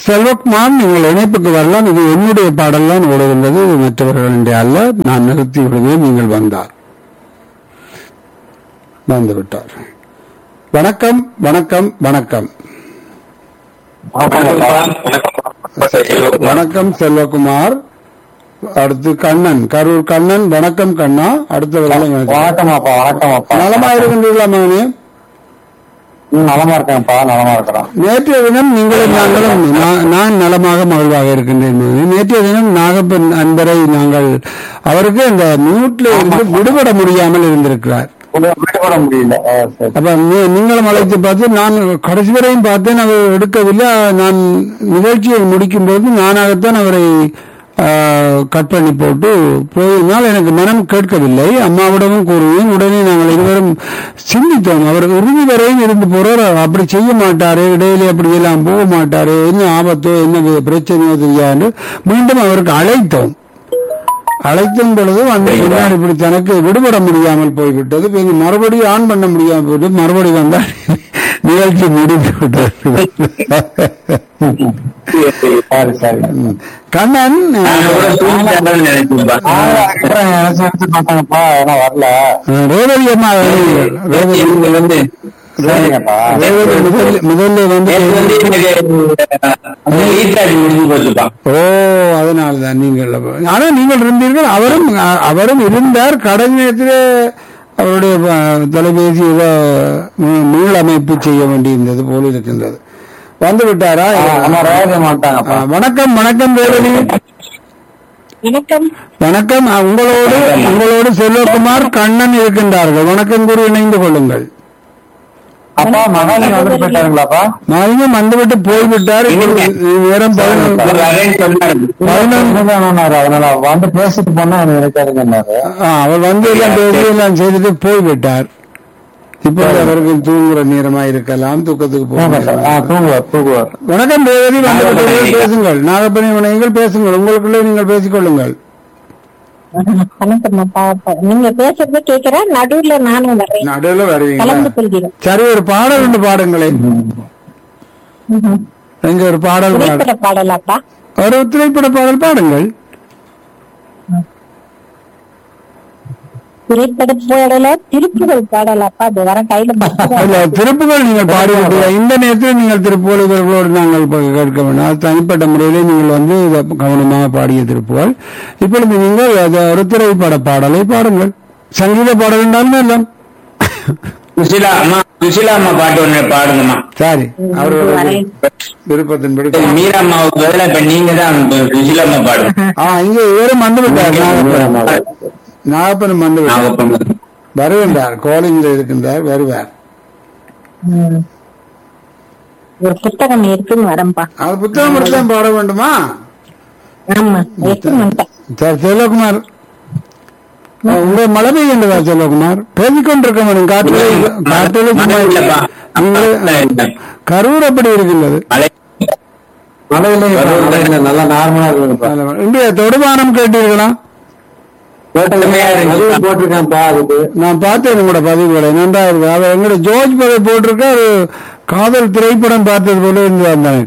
செல்வகுமார் நீங்கள் இணைப்புக்கு வரலாம் இது என்னுடைய பாடல் தான் ஓடுகின்றது இது மற்றவர்களுடைய அல்ல நான் நிறுத்தி விடுவேன் நீங்கள் வந்தார் வந்து விட்டார் வணக்கம் வணக்கம் வணக்கம் வணக்கம் செல்வகுமார் அடுத்து கண்ணன் கரூர் கண்ணன் வணக்கம் கண்ணா அடுத்தவர்கள் வணக்கமாப்பா வணக்கமாப்பா நலமா இருக்கின்றீர்களா மகனே ம், நலமா இருக்கேன்ப்பா நலமா இருக்கிறோம் நேற்றைய தினம் நீங்களும் நாங்களும் நான் நான் நலமாக மகிழ்வாக இருக்கின்றேன் மகனே. நேற்றைய தினம் நாகப்பன் அன்பரை நாங்கள் அவருக்கு இந்த மியூட்ல இருந்து விடுபட முடியாமல் இருந்திருக்கிறார் விடுபட முடியல ஆ, சரி. அப்ப நீ- நீங்களும் அழைத்து பார்த்து நான் கடைசி வரையும் பார்த்தேன் அவர் எடுக்கவில்லை நான் நிகழ்ச்சியை முடிக்கும் போது நானாகத்தான் அவரை ஆ, கட் பண்ணி போட்டு போயிருந்தால் எனக்கு மனம் கேட்கவில்லை அம்மாவிடமும் கூறுவேன் உடனே நாங்கள் இருவரும் சிந்தித்தோம் அவர் இறுதி வரையும் இருந்து போறார் அப்படி செய்ய மாட்டாரு இடையிலே அப்படி எல்லாம் போக மாட்டாரு என்ன ஆபத்தோ என்ன பிரச்சனையோ தெரியாது மீண்டும் அவருக்கு அழைத்தோம் அழைத்தும் பொழுது அந்த முன்னாடி இப்படி தனக்கு விடுபட முடியாமல் போய்விட்டது பிறகு மறுபடியும் ஆன் பண்ண முடியாமல் போயிட்டு மறுபடியும் வந்தால் நிகழ்ச்சி முடிந்து விட்டது சரி சரி கண்ணன் நானும் அதுக்கப்புறம் நினைச்சு நினைச்சு பார்த்தாங்கப்பா ஆனா வரல அஹ், ரேவதி அம்மா ரேவதி சரிங்கப்பா ரேவதி முதல்ல முதல்ல வந்து ஓ அதனால்தான் நீங்கள் ஆனா நீங்கள் இருந்தீர்கள் அவரும் அ- அவரும் இருந்தார் கடை நேரத்திலே அவருடைய அஹ், தொலைபேசி ஏதோ மீ- மீளமைப்பு செய்ய வேண்டியிருந்தது போல இருக்கின்றது வந்து விட்டாரா ஆனா ரேக மாட்டாங்கப்பா அஹ், வணக்கம் வணக்கம் ரேவதி வணக்கம் வணக்கம் அஹ், உங்களோடு உங்களோடு செல்வகுமார் கண்ணன் இருக்கின்றார்கள் வணக்கம் கூறி இணைந்து கொள்ளுங்கள் அப்பா மகாலி வந்துட்டு போயிட்டாருங்களாப்பா மதியம் வந்துவிட்டு போய்விட்டார் இப்பொழுது நேரம் பதினொன்று பதினொன்று அதனால வந்து பேசிட்டு போனா எனக்கு நினைக்காதுங்கன்னாரு ஆ, அவர் வந்து எல்லாம் பேசி எல்லாம் செய்துட்டு போய்விட்டார் இப்போது அவருக்கு தூங்குற நேரமா இருக்கலாம் தூக்கத்துக்கு ஆ, போக தூங்குவார் தூங்குவார் வணக்கம் தேவதி வந்து விட்டீர்கள், பேசுங்கள் நாகப்பணி வினைகள் பேசுங்கள் உங்களுக்குள்ளே நீங்கள் பேசிக் கொள்ளுங்கள் வணக்கம் அப்பா அப்பா. நீங்க பேசுறது கேக்குறேன் நடுவுல நானும் வர்றேன் நடுவில் வருவீங்களா கலந்து கொள்கிறேன் சரி ஒரு பாடல் ஒன்று பாடுங்களேன் ம்ஹும். எங்க ஒரு பாடல் பாடு திரைப்பட பாடலாப்பா ஒரு திரைப்பட பாடல் பாடுங்கள் திரைப்பட பாடல திருப்புகள் பாடலாப்பா அது வர கையில பத்து இல்ல திருப்புகள் நீங்கள் பாடிவிட்டீங்க இந்த நேரத்தில் நீங்கள் திருப்புகள் இவர்களோடு நாங்கள் ப- கேட்க வேண்டாம் அது தனிப்பட்ட முறையிலே நீங்கள் வந்து இதை கவனமாக பாடிய திருப்புகள் இப்பொழுது நீங்கள் அது ஒரு திரைப்பட பாடலை பாடுங்கள் சங்கீத பாடல் என்றாலும் எல்லாம் சுசிலா அம்மா சுசிலா அம்மா பாட்டு ஒண்ணு பாடுங்கம்மா சரி அவர்களுடைய வரேன். விருப்பத்தின்படி மீரா அம்மாவுக்கு பதிலா இப்ப நீங்க தான் சுசிலா அம்மா பாடுங்க ஆ இங்கே இவரும் வந்து விட்டார் நாகப்பன் நாகப்பனும் வந்து விட்டார் நாகப்பன் வருகின்றார் கோலிங்கில் இருக்கின்றார் வருவார் ம். ஒரு புத்தகம் இருக்குன்னு வரேன்ப்பா அது புத்தகம் மட்டும் தான் பாட வேண்டுமா ஆமா எடுத்து வந்துட்டேன் சரி செல்வகுமார் அஹ், உங்க மழை பெய்கின்றதா செல்வகுமார் பேசிக்கொண்டிருக்க முடியும் காற்றிலே காற்றிலே சும்மா இல்லை. இல்லப்பா. நீங்கள் கரூர் அப்படி இருக்கின்றது மலை மழையில நல்லா நார்மலா இருக்குங்கப்பா இன்றைய தொடுபானம் கேட்டீர்களா அதுவும் போட்டிருக்கேன்ப்பா அதுக்கு நான் பார்த்தேன் உங்களோட பதிவுகளை நன்றா இருக்கு அவர் எங்களோட ஜோர்ஜ் பதை போட்டிருக்க ஒரு காதல் திரைப்படம் பார்த்தது போல இருந்து வந்தாங்க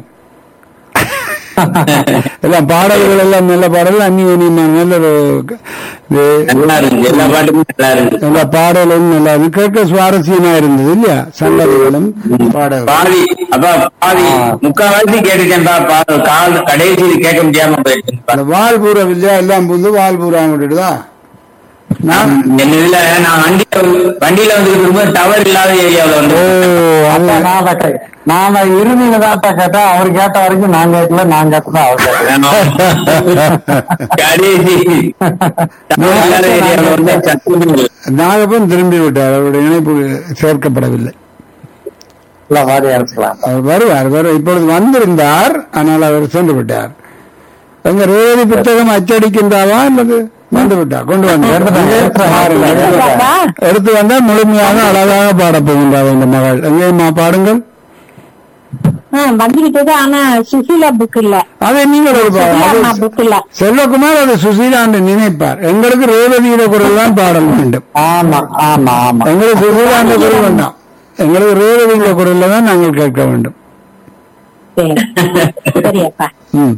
எல்லாம் பாடல்கள் எல்லாம் நல்ல பாடல் அந்நியமா நல்ல ஒரு இது நல்லா இருந்துச்சு எல்லா பாட்டுமே நல்லா இருந்துச்சு நல்ல பாடலும் நல்லா இது கேட்க சுவாரஸ்யமா இருந்தது இல்லையா சங்கதிகளும் பாடல் பாதி அப்பா பாதி முக்கால்வாசி கேட்டுட்டேன்ப்பா பா- கால் கடைசியில் கேட்க முடியாம போயிடுச்சுப்பா அந்த வால் பூரா இல்லையா எல்லாம் புந்து வால் பூரா விட்டுட்டுதா நான் என் இதுல நான் வண்டியில வந்து- வண்டியில வந்து இருக்கும்போது டவர் இல்லாத ஏரியாவுல ஓ வந்து அது அப்ப நான் அதை கே- நான் அதை இறுதியில தான் கேட்டேன் அவர் கேட்ட வரைக்கும் நான் கேட்கல நான் கேட்டதான் அவர் கேட்கல கடைசி டவர் இல்லாத ஏரியாவுல வந்து சத்தம் இல்லை. நாகப்பன் திரும்பி விட்டார் அவருடைய இணைப்பு சேர்க்கப்படவில்லை இல்ல வாடி அனுப்பிக்கலாம் அவர் வருவார் வரு இப்பொழுது வந்திருந்தார் ஆனால் அவர் சென்று விட்டார் எங்க ரேவதி புத்தகம் அச்சடிக்கின்றாவா அல்லது வந்து விட்டார் கொண்டு வந்து பாப்பா, எடுத்து வந்தால் முழுமையாக அழகாக பாடப் போகின்றார் இந்த மகள் எங்கேயுமா பாடுங்கள் ஆ, வந்துகிட்டது ஆனா சுசீலா புக் இல்ல அதை நீங்கள் ஒரு பா- சுசீலா அது அம்மா புக் இல்ல செல்வகுமார் அதை சுசீலா என்று நினைப்பார் எங்களுக்கு ரேவதியிட குரல் தான் பாடல் வேண்டும் ஆமா ஆமா ஆமா எங்களுக்கு சுசீலா என்ற குரல் வேண்டாம் எங்களுக்கு ரேவதியிட குரல்ல தான் நாங்கள் கேட்க வேண்டும் சரி சரியப்பா ம்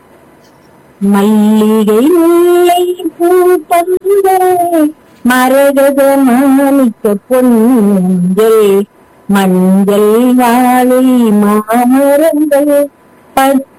மல்லிகை முல்லை பூ தந்த மரகத மாணிக்க பொன்கள் மஞ்சள் வாழை மாமரங்கள் பச்சை